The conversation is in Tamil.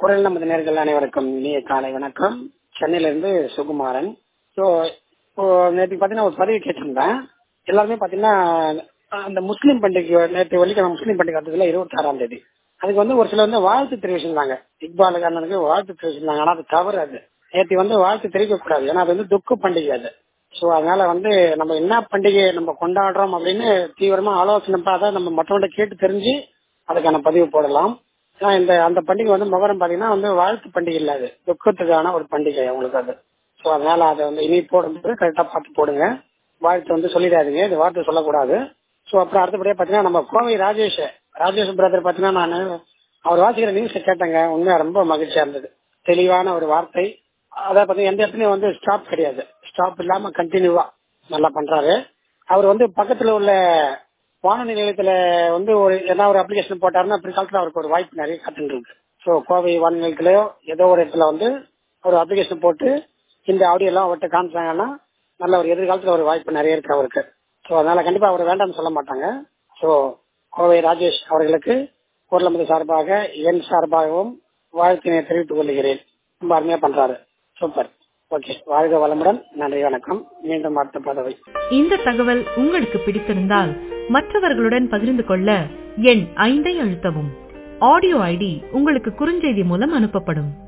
குரல் நமது நேர்கள் அனைவருக்கும் இனிய காலை வணக்கம் சென்னையில இருந்து சுகுமாரன் ஸோ இப்போ நேற்று பார்த்தீங்கன்னா ஒரு பதிவு கேட்டிருந்தேன் எல்லாருமே பார்த்தீங்கன்னா அந்த முஸ்லீம் பண்டிகை நேற்று வெள்ளிக்கிழமை முஸ்லீம் பண்டிகை வந்ததுல இருபத்தி ஆறாம் தேதி அதுக்கு வந்து ஒரு சிலர் வந்து வாழ்த்து தெரிவிச்சிருந்தாங்க இக்பால் அண்ணனுக்கு வாழ்த்து தெரிவிச்சிருந்தாங்க ஆனா அது தவறு அது நேற்று வந்து வாழ்த்து தெரிவிக்க கூடாது ஏன்னா அது வந்து துக்க பண்டிகை அது ஸோ அதனால வந்து நம்ம என்ன பண்டிகை நம்ம கொண்டாடுறோம் அப்படின்னு தீவிரமா ஆலோசனை பார்த்தா நம்ம மற்றவங்கள்ட்ட கேட்டு தெரிஞ்சு அதுக்கான பதிவு போடலாம் ஏன்னா இந்த அந்த பண்டிகை வந்து முகரம் பாத்தீங்கன்னா வந்து வாழ்த்து பண்டிகை இல்ல அது துக்கத்துக்கான ஒரு பண்டிகை அவங்களுக்கு அது ஸோ அதனால அதை வந்து இனி போடும்போது கரெக்டா பார்த்து போடுங்க வாழ்த்து வந்து சொல்லிடாதீங்க இது வார்த்தை சொல்லக்கூடாது ஸோ அப்புறம் அடுத்தபடியா பாத்தீங்கன்னா நம்ம கோவை ராஜேஷ் ராஜேஷ் பிரதர் பாத்தீங்கன்னா நான் அவர் வாசிக்கிற நியூஸை கேட்டேங்க உண்மையா ரொம்ப மகிழ்ச்சியா இருந்தது தெளிவான ஒரு வார்த்தை அதை பத்தி எந்த இடத்துலயும் வந்து ஸ்டாப் கிடையாது ஸ்டாப் இல்லாம கண்டினியூவா நல்லா பண்றாரு அவர் வந்து பக்கத்துல உள்ள வானொலி நிலையத்துல வந்து ஒரு ஏதாவது ஒரு அப்ளிகேஷன் போட்டாருன்னா பிற்காலத்துல அவருக்கு ஒரு வாய்ப்பு நிறைய காத்துட்டு இருக்கு ஸோ கோவை வானொலி நிலையத்திலயோ ஏதோ ஒரு இடத்துல வந்து ஒரு அப்ளிகேஷன் போட்டு இந்த ஆடியோ எல்லாம் அவர்கிட்ட காமிச்சாங்கன்னா நல்ல ஒரு எதிர்காலத்துல ஒரு வாய்ப்பு நிறைய இருக்கு அவருக்கு ஸோ அதனால கண்டிப்பா அவர் வேண்டாம்னு சொல்ல மாட்டாங்க ஸோ கோவை ராஜேஷ் அவர்களுக்கு பொருளமது சார்பாக என் சார்பாகவும் வாழ்த்தினை தெரிவித்துக் கொள்கிறேன் ரொம்ப அருமையா பண்றாரு சூப்பர் ஓகே வாழ்க வளமுடன் நன்றி வணக்கம் மீண்டும் அடுத்த பதவி இந்த தகவல் உங்களுக்கு பிடித்திருந்தால் மற்றவர்களுடன் பகிர்ந்து கொள்ள எண் ஐந்தை அழுத்தவும் ஆடியோ ஐடி உங்களுக்கு குறுஞ்செய்தி மூலம் அனுப்பப்படும்